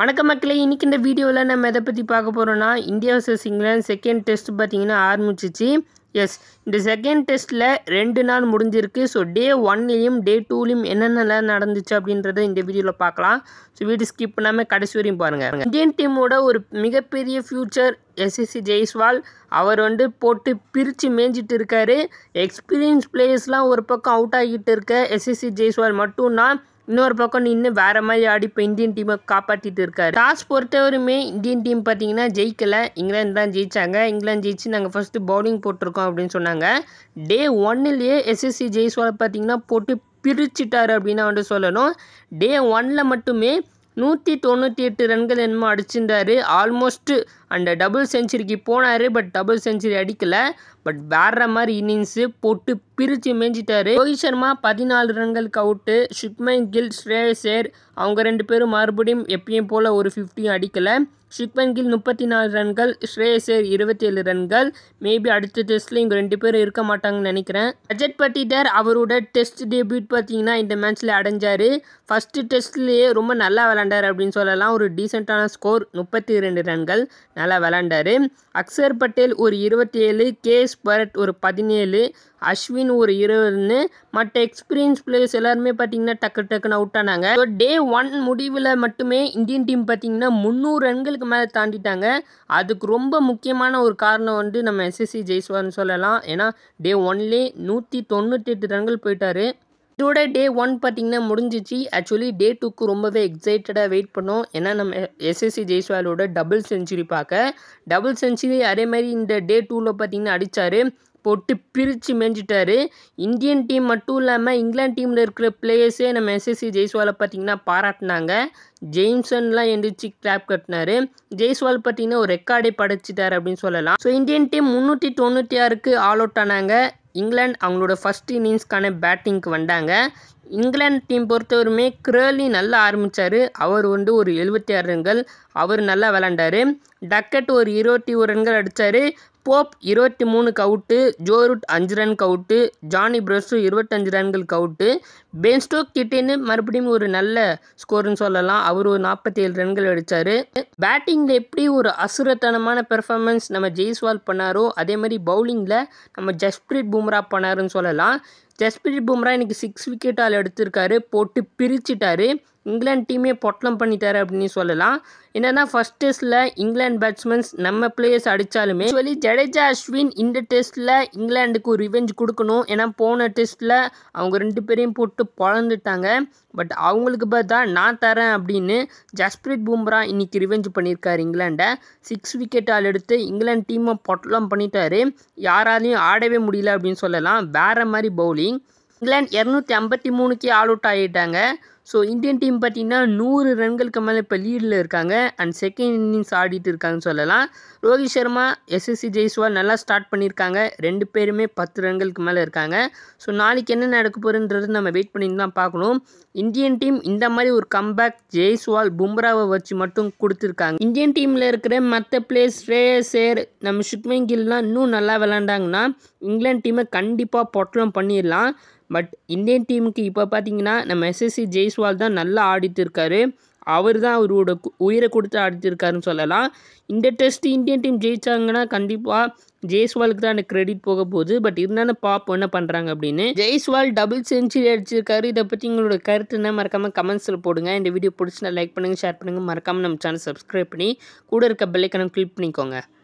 வணக்கம் மக்களே இன்றைக்கி இந்த வீடியோவில் நம்ம எதை பற்றி பார்க்க போகிறோன்னா India vs England second test பார்த்தீங்கன்னா ஆரம்பிச்சிச்சு எஸ் இந்த செகண்ட் டெஸ்ட்டில் ரெண்டு நாள் முடிஞ்சிருக்கு ஸோ டே ஒன்லேயும் டே டூலையும் என்னென்னலாம் நடந்துச்சு அப்படின்றத இந்த வீடியோவில் பார்க்கலாம் ஸோ வீடியோ ஸ்கிப் பண்ணாமல் கடைசி வரையும் பாருங்கள் இந்தியன் டீமோட ஒரு மிகப்பெரிய ஃப்யூச்சர் எஸ்எஸ்சி ஜெய்ஸ்வால் அவர் வந்து போட்டு பிரித்து மேய்ஞ்சிட்டு இருக்காரு எக்ஸ்பீரியன்ஸ் பிளேயர்ஸ்லாம் ஒரு பக்கம் அவுட் ஆகிட்டு இருக்க எஸ்எஸ்சி ஜெய்ஸ்வால் மட்டும்தான் இன்னொரு பக்கம் நின்று வேற மாதிரி ஆடி இப்போ இந்தியன் டீமை காப்பாற்றிட்டு இருக்காரு டாஸ் பொறுத்தவரையுமே இந்தியன் டீம் பார்த்தீங்கன்னா ஜெயிக்கல இங்கிலாந்து தான் ஜெயிச்சாங்க இங்கிலாந்து ஜெயிச்சு நாங்கள் ஃபர்ஸ்ட் பவுலிங் போட்டிருக்கோம் அப்படின்னு சொன்னாங்க டே ஒன்னுலேயே எஸ்எஸ்சி ஜெய்ஸ்வால் பார்த்தீங்கன்னா போட்டு பிரிச்சிட்டாரு அப்படின்னு வந்து சொல்லணும் டே ஒன்ல மட்டுமே நூற்றி தொண்ணூற்றி எட்டு ரன்கள் என்னமோ அடிச்சிருந்தாரு ஆல்மோஸ்ட் அந்த டபுள் செஞ்சுரிக்கு போனார் பட் டபுள் செஞ்சுரி அடிக்கலை பட் வேற மாதிரி இன்னிங்ஸு போட்டு பிரித்து மேய்ஞ்சிட்டாரு ரோஹித் சர்மா பதினாலு ரன்களுக்கு அவுட்டு ஷுக்மன் கில் ஸ்ரேயஸ் சேர் அவங்க ரெண்டு பேரும் மறுபடியும் எப்பயும் போல் ஒரு ஃபிஃப்டியும் அடிக்கலை ஷுக்மன் கில் முப்பத்தி நாலு ரன்கள் ஸ்ரேயஸ் சேர் இருபத்தேழு ரன்கள் மேபி அடுத்த டெஸ்ட்டில் இவங்க ரெண்டு பேரும் இருக்க மாட்டாங்கன்னு நினைக்கிறேன் ரஜத் பட்டிதார் அவரோட டெஸ்ட் டெபியூட் பார்த்தீங்கன்னா இந்த மேட்ச்சில் அடைஞ்சார் ஃபஸ்ட்டு டெஸ்ட்லேயே ரொம்ப நல்லா விளாண்டார் அப்படின்னு சொல்லலாம் ஒரு டீசெண்டான ஸ்கோர் முப்பத்தி ரெண்டு ரன்கள் நல்லா விளாண்டாரு அக்சர் பட்டேல் ஒரு இருபத்தி ஏழு கேஎஸ் பரட் ஒரு பதினேழு அஸ்வின் ஒரு இருபதுன்னு மற்ற எக்ஸ்பீரியன்ஸ் பிளேயர்ஸ் எல்லாருமே பார்த்தீங்கன்னா டக்கு டக்குன்னு அவுட் ஆனாங்க ஸோ டே ஒன் முடிவில் மட்டுமே இந்தியன் டீம் பார்த்தீங்கன்னா முந்நூறு ரன்களுக்கு மேலே தாண்டிட்டாங்க அதுக்கு ரொம்ப முக்கியமான ஒரு காரணம் வந்து நம்ம எஸ்எஸ்சி ஜெய்ஸ்வால்னு சொல்லலாம் ஏன்னா டே ஒன்லே நூற்றி தொண்ணூற்றி எட்டு ரன்கள் போயிட்டாரு இதோட டே ஒன் பார்த்தீங்கன்னா முடிஞ்சிச்சு ஆக்சுவலி டே டூக்கு ரொம்பவே எக்ஸைட்டடாக வெயிட் பண்ணோம் ஏன்னா நம்ம எஸ்எஸ்சி ஜெய்ஸ்வாலோட டபுள் செஞ்சுரி பார்க்க டபுள் செஞ்சுரி அதே மாதிரி இந்த டே டூவில் பார்த்தீங்கன்னா அடித்தார் போட்டு பிரித்து மேய்ஞ்சிட்டாரு இந்தியன் டீம் மட்டும் இல்லாமல் இங்கிலாந்து டீமில் இருக்கிற பிளேயர்ஸே நம்ம எஸ்எஸ்சி ஜெய்ஸ்வாலை பார்த்தீங்கன்னா பாராட்டினாங்க ஜெய்ம்சன்லாம் எந்திரிச்சு கிளாப் கட்டினாரு ஜெய்ஸ்வால் பார்த்தீங்கன்னா ஒரு ரெக்கார்டே படைச்சிட்டார் அப்படின்னு சொல்லலாம் ஸோ இந்தியன் டீம் முந்நூற்றி தொண்ணூற்றி ஆறுக்கு ஆல் அவுட் ஆனாங்க இங்கிலாந்து அவங்களோட ஃபஸ்ட் இன்னிங்ஸ்க்கான பேட்டிங்க்கு வந்தாங்க இங்கிலாந்து டீம் பொறுத்தவரையுமே கிரேலி நல்லா ஆரம்பித்தார் அவர் வந்து ஒரு எழுபத்தி ஆறு ரன்கள் அவர் நல்லா விளாண்டாரு டக்கெட் ஒரு இருபத்தி ஒரு ரன்கள் அடித்தார் போப் இருபத்தி மூணுக்கு அவுட்டு ஜோரூட் அஞ்சு ரன்க்கு அவுட்டு ஜானி பிரஸ்ஸு இருபத்தஞ்சு ரன்களுக்கு அவுட்டு பென்ஸ்டோக் கிட்டேன்னு மறுபடியும் ஒரு நல்ல ஸ்கோர்னு சொல்லலாம் அவர் ஒரு நாற்பத்தி ஏழு ரன்கள் அடித்தார் பேட்டிங்கில் எப்படி ஒரு அசுரத்தனமான பெர்ஃபார்மன்ஸ் நம்ம ஜெய்ஸ்வால் பண்ணாரோ அதே மாதிரி பவுலிங்கில் நம்ம ஜஸ்பிரீத் பும்ரா பண்ணாருன்னு சொல்லலாம் ஜஸ்பிரீத் பும்ரா இன்னைக்கு சிக்ஸ் விக்கெட்டால் எடுத்திருக்காரு போட்டு பிரிச்சிட்டாரு இங்கிலாந்து டீமே பொட்டலம் பண்ணிட்டாரு அப்படின்னு சொல்லலாம் என்னென்னா ஃபஸ்ட் டெஸ்ட்டில் இங்கிலாந்து பேட்ஸ்மேன்ஸ் நம்ம பிளேயர்ஸ் அடித்தாலுமே ஆக்சுவலி ஜடேஜா அஸ்வின் இந்த டெஸ்ட்டில் இங்கிலாந்துக்கு ஒரு ரிவெஞ்ச் கொடுக்கணும் ஏன்னா போன டெஸ்ட்டில் அவங்க ரெண்டு பேரையும் போட்டு பொழந்துட்டாங்க பட் அவங்களுக்கு பார்த்தா நான் தரேன் அப்படின்னு ஜஸ்பிரீத் பும்ரா இன்னைக்கு ரிவெஞ்ச் பண்ணியிருக்காரு இங்கிலாண்டை சிக்ஸ் விக்கெட்டால் எடுத்து இங்கிலாந்து டீமை பொட்டலம் பண்ணிட்டாரு யாராலையும் ஆடவே முடியல அப்படின்னு சொல்லலாம் வேற மாதிரி பவுலிங் இங்கிலாந்து இரநூத்தி ஐம்பத்தி மூணுக்கே ஆல் அவுட் ஆகிட்டாங்க ஸோ இந்தியன் டீம் பார்த்திங்கன்னா நூறு ரன்களுக்கு மேலே இப்போ லீடில் இருக்காங்க அண்ட் செகண்ட் இன்னிங்ஸ் ஆடிட்டு இருக்காங்கன்னு சொல்லலாம் ரோஹித் சர்மா எஸ்எஸ்சி ஜெய்ஸ்வால் நல்லா ஸ்டார்ட் பண்ணியிருக்காங்க ரெண்டு பேருமே பத்து ரன்களுக்கு மேலே இருக்காங்க ஸோ நாளைக்கு என்ன நடக்க போகுதுன்றது நம்ம வெயிட் பண்ணி தான் பார்க்கணும் இந்தியன் டீம் இந்த மாதிரி ஒரு கம்பேக் ஜெய்ஸ்வால் பும்ராவை வச்சு மட்டும் கொடுத்துருக்காங்க இந்தியன் டீமில் இருக்கிற மற்ற பிளேயர்ஸ் ஸ்ரேயஸ் சேர் நம்ம சுக்மன் கில்லாம் இன்னும் நல்லா விளாண்டாங்கன்னா இங்கிலாந்து டீமை கண்டிப்பாக பொட்டலம் பண்ணிடலாம் பட் இந்தியன் டீமுக்கு இப்போ பார்த்தீங்கன்னா நம்ம எஸ்எஸ்சி ஜெய்ஸ்வால் தான் நல்லா ஆடிட்டு இருக்காரு அவர் தான் அவரோட உயிரை கொடுத்து ஆடிச்சிருக்காருன்னு சொல்லலாம் இந்த டெஸ்ட் இந்தியன் டீம் ஜெயிச்சாங்கன்னா கண்டிப்பாக ஜெய்ஸ்வாலுக்கு தான் எனக்கு கிரெடிட் போக போகுது பட் இருந்தாலும் பாப்போம் என்ன பண்ணுறாங்க அப்படின்னு ஜெய்ஸ்வால் டபுள் செஞ்சுரி அடிச்சிருக்காரு இதை பற்றி உங்களோட கருத்து என்ன மறக்காமல் கமெண்ட்ஸில் போடுங்க இந்த வீடியோ பிடிச்சினா லைக் பண்ணுங்கள் ஷேர் பண்ணுங்கள் மறக்காமல் நம்ம சேனல் சப்ஸ்கிரைப் பண்ணி கூட இருக்க பெல்லைக்கனை கிளிக் பண்ணிக்கோங்க